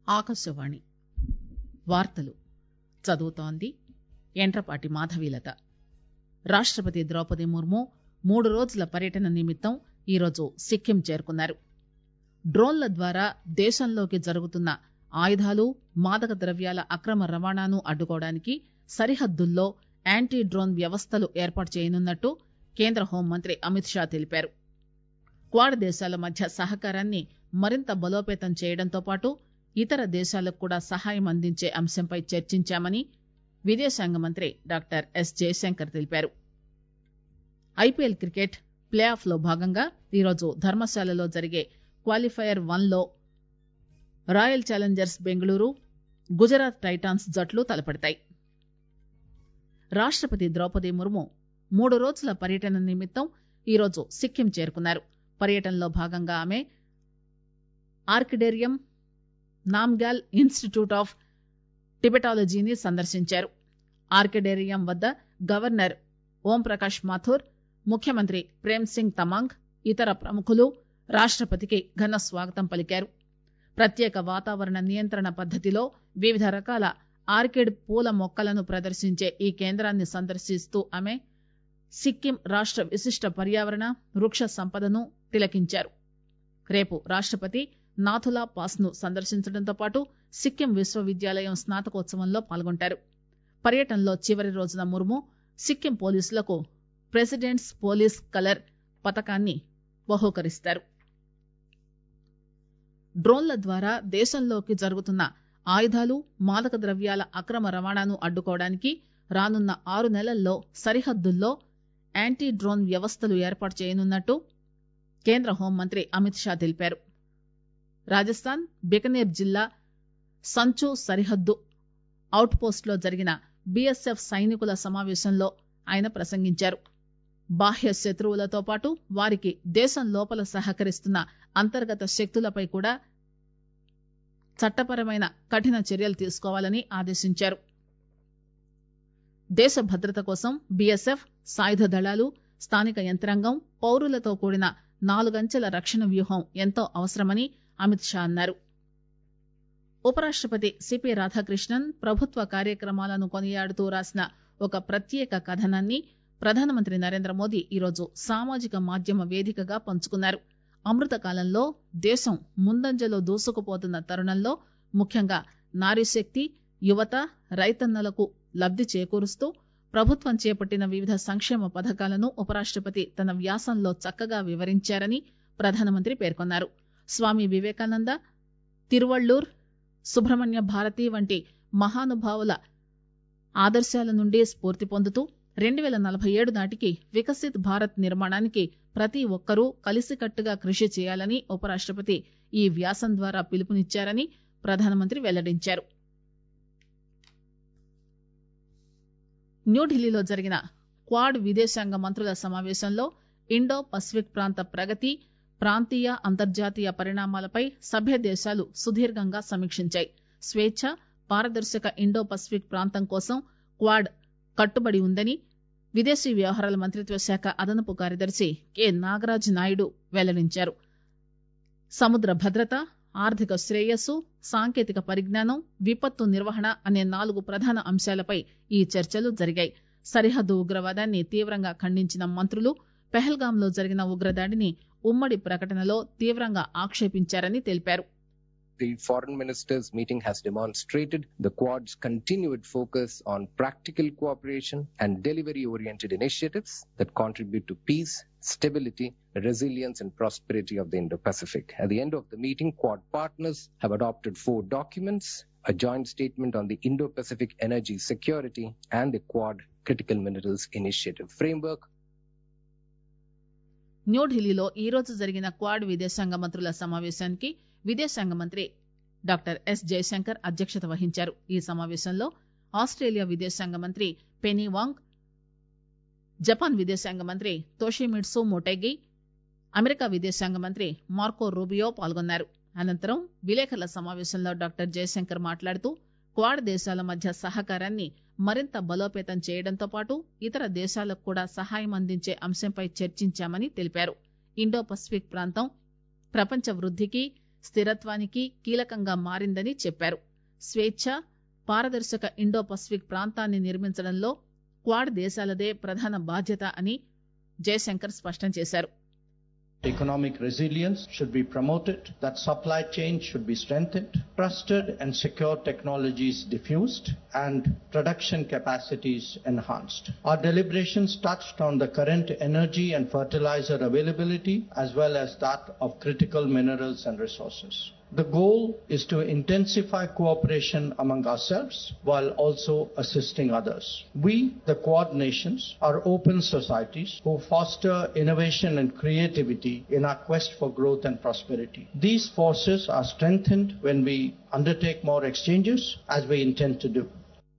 ఆకాశవాణి వార్తలు చదువుతోంది యంట్రపాటి మాధవీలత రాష్టపతి ద్రౌపది ముర్ము మూడు రోజుల పర్యటన నిమిత్తం ఈరోజు సిక్కిం చేరుకున్నారు డ్రోన్ల ద్వారా దేశంలోకి జరుగుతున్న ఆయుధాలు మాదక ద్రవ్యాల అక్రమ రవాణాను అడ్డుకోవడానికి సరిహద్దుల్లో యాంటీ డ్రోన్ వ్యవస్థలు ఏర్పాటు చేయనున్నట్టు కేంద్ర హోంమంత్రి అమిత్ షా తెలిపారు క్వాడ్ దేశాల మధ్య సహకారాన్ని మరింత బలోపేతం చేయడంతో పాటు ఇతర దేశాలకు కూడా సహాయం అందించే అంశంపై చర్చించామని విదేశాంగ మంత్రి డాక్టర్ ఎస్ జయశంకర్ తెలిపారు ఐపీఎల్ క్రికెట్ ప్లే ఆఫ్ లో భాగంగా ఈరోజు ధర్మశాలలో జరిగే క్వాలిఫైయర్ వన్ లో Royal Challengers Bengaluru Gujarat Titans జట్లు తలపడతాయి రాష్టపతి ద్రౌపది ముర్ము మూడు రోజుల పర్యటన నిమిత్తం ఈరోజు సిక్కిం చేరుకున్నారు పర్యటనలో భాగంగా ఆమె ఆర్కిడేరియం నామ్గ్యాల్ ఇన్స్టిట్యూట్ ఆఫ్ టిబెటాలజీని సందర్శించారు ఆర్కిడేరియం వద్ద గవర్నర్ ఓంప్రకాష్ మాథూర్ ముఖ్యమంత్రి ప్రేమ్ సింగ్ తమాంగ్ ఇతర ప్రముఖులు రాష్టపతికి ఘన స్వాగతం పలికారు ప్రత్యేక వాతావరణ నియంత్రణ పద్దతిలో వివిధ రకాల ఆర్కిడ్ పూల మొక్కలను ప్రదర్శించే ఈ కేంద్రాన్ని సందర్శిస్తూ ఆమె సిక్కిం రాష్ట విశిష్ట పర్యావరణ వృక్ష సంపదను తిలకించారు రేపు రాష్టపతి నాథులా పాస్ ను సందర్శించడంతో పాటు సిక్కిం విశ్వవిద్యాలయం స్నాతకోత్సవంలో పాల్గొంటారు పర్యటనలో చివరి రోజున ముర్ము సిక్కిం పోలీసులకు ప్రెసిడెంట్స్ పోలీస్ కలర్ పతకాన్ని బహూకరిస్తారు డ్రోన్ల ద్వారా దేశంలోకి జరుగుతున్న ఆయుధాలు మాదక ద్రవ్యాల అక్రమ రవాణాను అడ్డుకోవడానికి రానున్న ఆరు నెలల్లో సరిహద్దుల్లో యాంటీ డ్రోన్ వ్యవస్థలు ఏర్పాటు చేయనున్నట్టు కేంద్ర హోంమంత్రి అమిత్ షా తెలిపారు రాజస్థాన్ బికనేర్ జిల్లా సంచు సరిహద్దు అవుట్ పోస్ట్ లో జరిగిన బీఎస్ఎఫ్ సైనికుల సమావేశంలో ఆయన ప్రసంగించారు బాహ్య శత్రువులతో పాటు వారికి దేశం లోపల సహకరిస్తున్న అంతర్గత శక్తులపై కూడా చట్టపరమైన కఠిన చర్యలు తీసుకోవాలని ఆదేశించారు దేశ భద్రత కోసం బీఎస్ఎఫ్ సాయుధ దళాలు స్థానిక యంత్రాంగం పౌరులతో కూడిన నాలుగంచెల రక్షణ వ్యూహం ఎంతో అవసరమని అమిత్ షా అన్నారు ఉపరాష్టపతి సిపి రాధాకృష్ణన్ ప్రభుత్వ కార్యక్రమాలను కొనియాడుతూ రాసిన ఒక ప్రత్యేక కథనాన్ని ప్రధానమంత్రి నరేంద్ర మోదీ ఈరోజు సామాజిక మాధ్యమ వేదికగా పంచుకున్నారు అమృత కాలంలో దేశం ముందంజలో దూసుకుపోతున్న తరుణంలో ముఖ్యంగా నారీశక్తి యువత రైతన్నలకు లబ్ది చేకూరుస్తూ ప్రభుత్వం చేపట్టిన వివిధ సంక్షేమ పథకాలను ఉపరాష్టపతి తన వ్యాసంలో చక్కగా వివరించారని ప్రధానమంత్రి పేర్కొన్నారు స్వామి వివేకానంద తిరువళ్లూర్ సుబ్రహ్మణ్య భారతి వంటి మహానుభావుల ఆదర్శాల నుండి స్ఫూర్తి పొందుతూ రెండు పేల నలభై ఏడు నాటికి వికసిత్ భారత్ నిర్మాణానికి ప్రతి ఒక్కరూ కలిసికట్టుగా కృషి చేయాలని ఉపరాష్టపతి ఈ వ్యాసం ద్వారా పిలుపునిచ్చారని ప్రధానమంత్రి వెల్లడించారు న్యూఢిల్లీలో జరిగిన క్వాడ్ విదేశాంగ మంత్రుల సమావేశంలో ఇండో పసిఫిక్ ప్రాంత ప్రగతి ప్రాంతీయ అంతర్జాతీయ పరిణామాలపై సభ్య దేశాలు సుదీర్ఘంగా సమీక్షించాయి స్వేచ్ఛ పారదర్శక ఇండో పసిఫిక్ ప్రాంతం కోసం క్వాడ్ కట్టుబడి ఉందని విదేశీ వ్యవహారాల మంత్రిత్వ శాఖ అదనపు కార్యదర్శి కె నాగరాజ్ నాయుడు వెల్లడించారు సముద్ర భద్రత ఆర్థిక శ్రేయస్సు సాంకేతిక పరిజ్ఞానం విపత్తు నిర్వహణ అనే నాలుగు ప్రధాన అంశాలపై ఈ చర్చలు జరిగాయి సరిహద్దు ఉగ్రవాదాన్ని తీవ్రంగా ఖండించిన మంత్రులు పెహల్గాంలో జరిగిన ఉగ్రదాడిని ఉమ్మడి ప్రకటనలో తీవ్రంగా ఆక్షేపించారని తెలిపారు The foreign ministers meeting has demonstrated the Quad's continued focus on practical cooperation and delivery oriented initiatives that contribute to peace, stability, resilience, and prosperity of the Indo Pacific. At the end of the meeting, Quad partners have adopted four documents a joint statement on the Indo Pacific energy security and the Quad Critical Minerals Initiative framework. న్యూఢిల్లీలో ఈ రోజు జరిగిన quad విదేశాంగ మంత్రుల సమావేశానికి విదేశాంగ మంత్రి doctor yes Jayashankar అధ్యక్షత వహించారు ఈ సమావేశంలో ఆస్ట్రేలియా విదేశాంగ మంత్రి పెనీ వాంగ్ జపాన్ విదేశాంగ మంత్రి తోషిమిట్సు మోటెగి అమెరికా విదేశాంగ మంత్రి మార్కో రూబియో పాల్గొన్నారు అనంతరం విలేకరుల సమావేశంలో డాక్టర్ జయశంకర్ మాట్లాడుతూ క్వాడ్ దేశాల మధ్య సహకారాన్ని మరింత బలోపేతం చేయడంతో పాటు ఇతర దేశాలకు కూడా సహాయం అందించే అంశంపై చర్చించామని తెలిపారు ఇండో పసిఫిక్ ప్రాంతం ప్రపంచ వృద్దికి స్థిరత్వానికి కీలకంగా మారిందని చెప్పారు స్వేచ్ఛ పారదర్శక ఇండో పసిఫిక్ ప్రాంతాన్ని నిర్మించడంలో క్వాడ్ దేశాలదే ప్రధాన బాధ్యత అని జయశంకర్ స్పష్టం చేశారు Economic resilience should be promoted, that supply chain should be strengthened, trusted and secure technologies diffused, and production capacities enhanced. Our deliberations touched on the current energy and fertilizer availability as well as that of critical minerals and resources. The goal is to intensify cooperation among ourselves while also assisting others. We, the Quad nations, are open societies who foster innovation and creativity in our quest for growth and prosperity. These forces are strengthened when we undertake more exchanges, as we intend to do.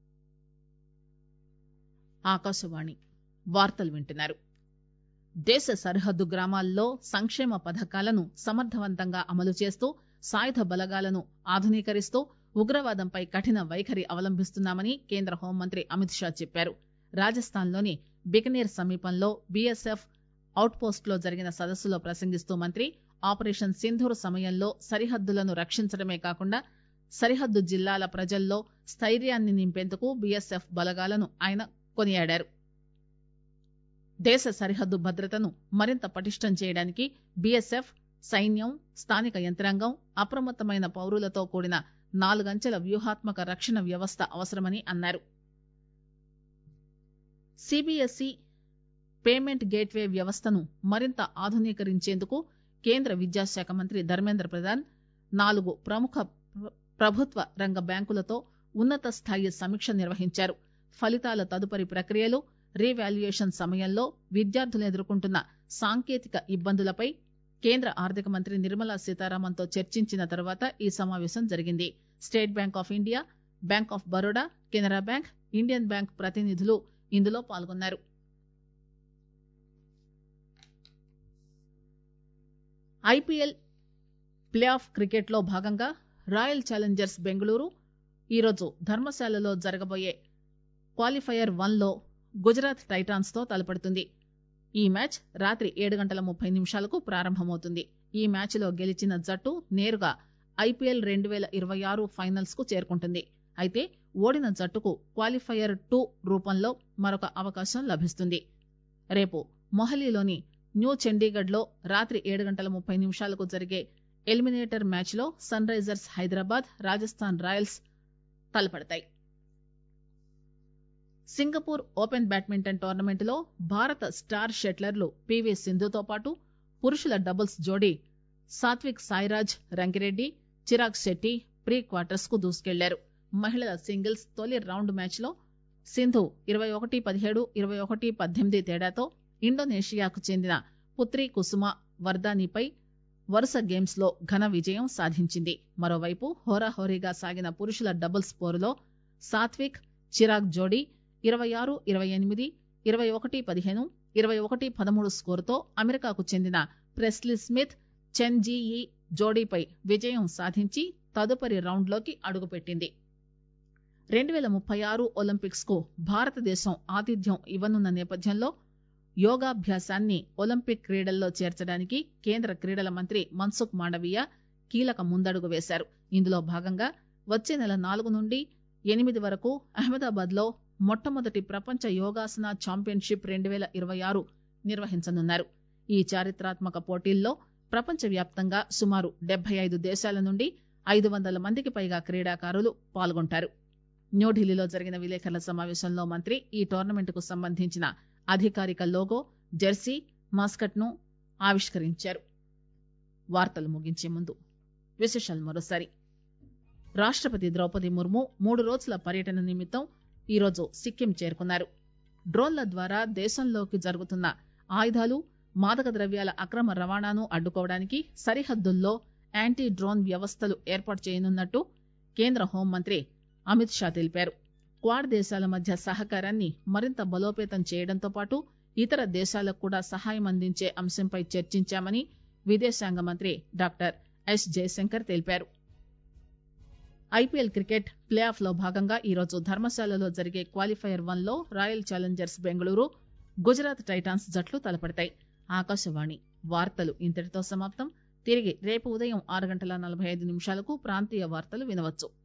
Akashvani వార్తలు వింటున్నారు దేశ సరిహద్దు గ్రామాల్లో సంక్షేమ పథకాలను సమర్థవంతంగా అమలు చేస్తూ సాయుధ బలగాలను ఆధునీకరిస్తూ ఉగ్రవాదంపై కఠిన వైఖరి అవలంబిస్తున్నామని కేంద్ర హోంమంత్రి అమిత్ షా చెప్పారు రాజస్థాన్లోని బికనీర్ సమీపంలో బీఎస్ఎఫ్ అవుట్ పోస్ట్ లో జరిగిన సదస్సులో ప్రసంగిస్తూ మంత్రి ఆపరేషన్ సింధూర్ సమయంలో సరిహద్దులను రక్షించడమే కాకుండా సరిహద్దు జిల్లాల ప్రజల్లో స్థైర్యాన్ని నింపేందుకు బీఎస్ఎఫ్ బలగాలను ఆయన కొనియాడారు దేశ సరిహద్దు భద్రతను మరింత పటిష్టం చేయడానికి బీఎస్ఎఫ్ సైన్యం స్థానిక యంత్రాంగం అప్రమత్తమైన పౌరులతో కూడిన నాలుగంచెల వ్యూహాత్మక రక్షణ వ్యవస్థ అవసరమని అన్నారు సిబిఎస్ఈ పేమెంట్ గేట్వే వ్యవస్థను మరింత ఆధునీకరించేందుకు కేంద్ర విద్యాశాఖ మంత్రి ధర్మేంద్ర ప్రధాన్ నాలుగు ప్రముఖ ప్రభుత్వ రంగ బ్యాంకులతో ఉన్నత స్థాయి సమీక్ష నిర్వహించారు ఫలితాల తదుపరి ప్రక్రియలు రీవాల్యుయేషన్ సమయంలో విద్యార్థులు ఎదుర్కొంటున్న సాంకేతిక ఇబ్బందులపై కేంద్ర ఆర్థిక మంత్రి నిర్మలా సీతారామన్ తో చర్చించిన తర్వాత ఈ సమావేశం జరిగింది State Bank of India Bank of Baroda Canara Bank Indian Bank ప్రతినిధులు ఇందులో పాల్గొన్నారు ఐపీఎల్ ప్లే ఆఫ్ క్రికెట్ లో భాగంగా రాయల్ ఛాలెంజర్స్ బెంగళూరు ఈరోజు ధర్మశాలలో జరగబోయే క్వాలిఫైయర్ వన్ లో గుజరాత్ టైటాన్స్ తో తలపడుతుంది ఈ మ్యాచ్ రాత్రి ఏడు గంటల ముప్పై నిమిషాలకు ప్రారంభమవుతుంది ఈ మ్యాచ్ లో గెలిచిన జట్టు నేరుగా ఐపీఎల్ రెండు పేల ఇరవై ఆరు ఫైనల్స్ కు చేరుకుంటుంది అయితే ఓడిన జట్టుకు క్వాలిఫైయర్ టూ రూపంలో మరొక అవకాశం లభిస్తుంది రేపు మొహాలీలోని న్యూ చండీగఢ్ లో రాత్రి ఏడు గంటల ముప్పై నిమిషాలకు జరిగే ఎలిమినేటర్ మ్యాచ్ లో sunrisers Hyderabad Rajasthan royals తలపడతాయి సింగపూర్ ఓపెన్ బ్యాడ్మింటన్ టోర్నమెంట్ లో భారత స్టార్ షెట్లర్లు పీవీ సింధుతో పాటు పురుషుల డబుల్స్ జోడీ సాత్విక్ సాయిరాజ్ రంకిరెడ్డి చిరాగ్ శెట్టి ప్రీ క్వార్టర్స్ కు దూసుకెళ్లారు మహిళల సింగిల్స్ తొలి రౌండ్ మ్యాచ్ లో సింధు ఇరవై ఒకటి పదిహేడు ఇరవై ఒకటి పద్దెనిమిది తేడాతో ఇండోనేషియాకు చెందిన పుత్రి కుసుమ వర్దానిపై వరుస గేమ్స్ లో ఘన విజయం సాధించింది మరోవైపు హోరాహోరీగా సాగిన పురుషుల డబుల్స్ పోరులో సాత్విక్ చిరాగ్ జోడీ ఇరవై ఆరు ఇరవై ఎనిమిది ఇరవై ఒకటి పదిహేను ఇరవై ఒకటి పదమూడు స్కోరుతో అమెరికాకు చెందిన ప్రెస్లీ స్మిత్ చెన్ జీఈ జోడీపై విజయం సాధించి తదుపరి రౌండ్లోకి అడుగుపెట్టింది రెండు పేల ముప్పై ఆరు ఒలింపిక్స్ కు భారతదేశం ఆతిథ్యం ఇవ్వనున్న నేపథ్యంలో యోగాభ్యాసాన్ని ఒలింపిక్ క్రీడల్లో చేర్చడానికి కేంద్ర క్రీడల మంత్రి మన్సుఖ్ మాండవీయ కీలక ముందడుగు వేశారు ఇందులో భాగంగా వచ్చే నెల నాలుగు నుండి ఎనిమిది వరకు అహ్మదాబాద్ లో మొట్టమొదటి ప్రపంచ యోగాసన ఛాంపియన్షిప్ రెండు పేల ఇరవై ఆరు నిర్వహించనున్నారు ఈ చారిత్రాత్మక పోటీల్లో ప్రపంచవ్యాప్తంగా సుమారు డెబ్బై ఐదు దేశాల నుండి ఐదు వందల మందికి పైగా క్రీడాకారులు పాల్గొంటారు న్యూఢిల్లీలో జరిగిన విలేకరుల సమావేశంలో మంత్రి ఈ టోర్నమెంట్ కు సంబంధించిన అధికారిక లోగో జెర్సీ మాస్కట్ ను ఆవిష్కరించారు వార్తలు ముగించే ముందు విశేషాలు మరోసారి రాష్టపతి ద్రౌపది ముర్ము మూడు రోజుల పర్యటన నిమిత్తం ఈరోజు సిక్కిం చేరుకున్నారు డ్రోన్ల ద్వారా దేశంలోకి జరుగుతున్న ఆయుధాలు మాదక ద్రవ్యాల అక్రమ రవాణాను అడ్డుకోవడానికి సరిహద్దుల్లో యాంటీ డ్రోన్ వ్యవస్థలు ఏర్పాటు చేయనున్నట్టు కేంద్ర హోంమంత్రి అమిత్ షా తెలిపారు క్వాడ్ దేశాల మధ్య సహకారాన్ని మరింత బలోపేతం చేయడంతో పాటు ఇతర దేశాలకు కూడా సహాయం అందించే అంశంపై చర్చించామని విదేశాంగ మంత్రి డాక్టర్ ఎస్ జయశంకర్ తెలిపారు ఐపీఎల్ క్రికెట్ ప్లే ఆఫ్ లో భాగంగా ఈరోజు ధర్మశాలలో జరిగే క్వాలిఫైయర్ వన్ లో Royal Challengers Bengaluru Gujarat Titans జట్లు తలపడతాయి ఆకాశవాణి వార్తలు ఇంతటితో సమాప్తం తిరిగి రేపు ఉదయం ఆరు గంటల నలభై ఐదు నిమిషాలకు ప్రాంతీయ వార్తలు వినవచ్చు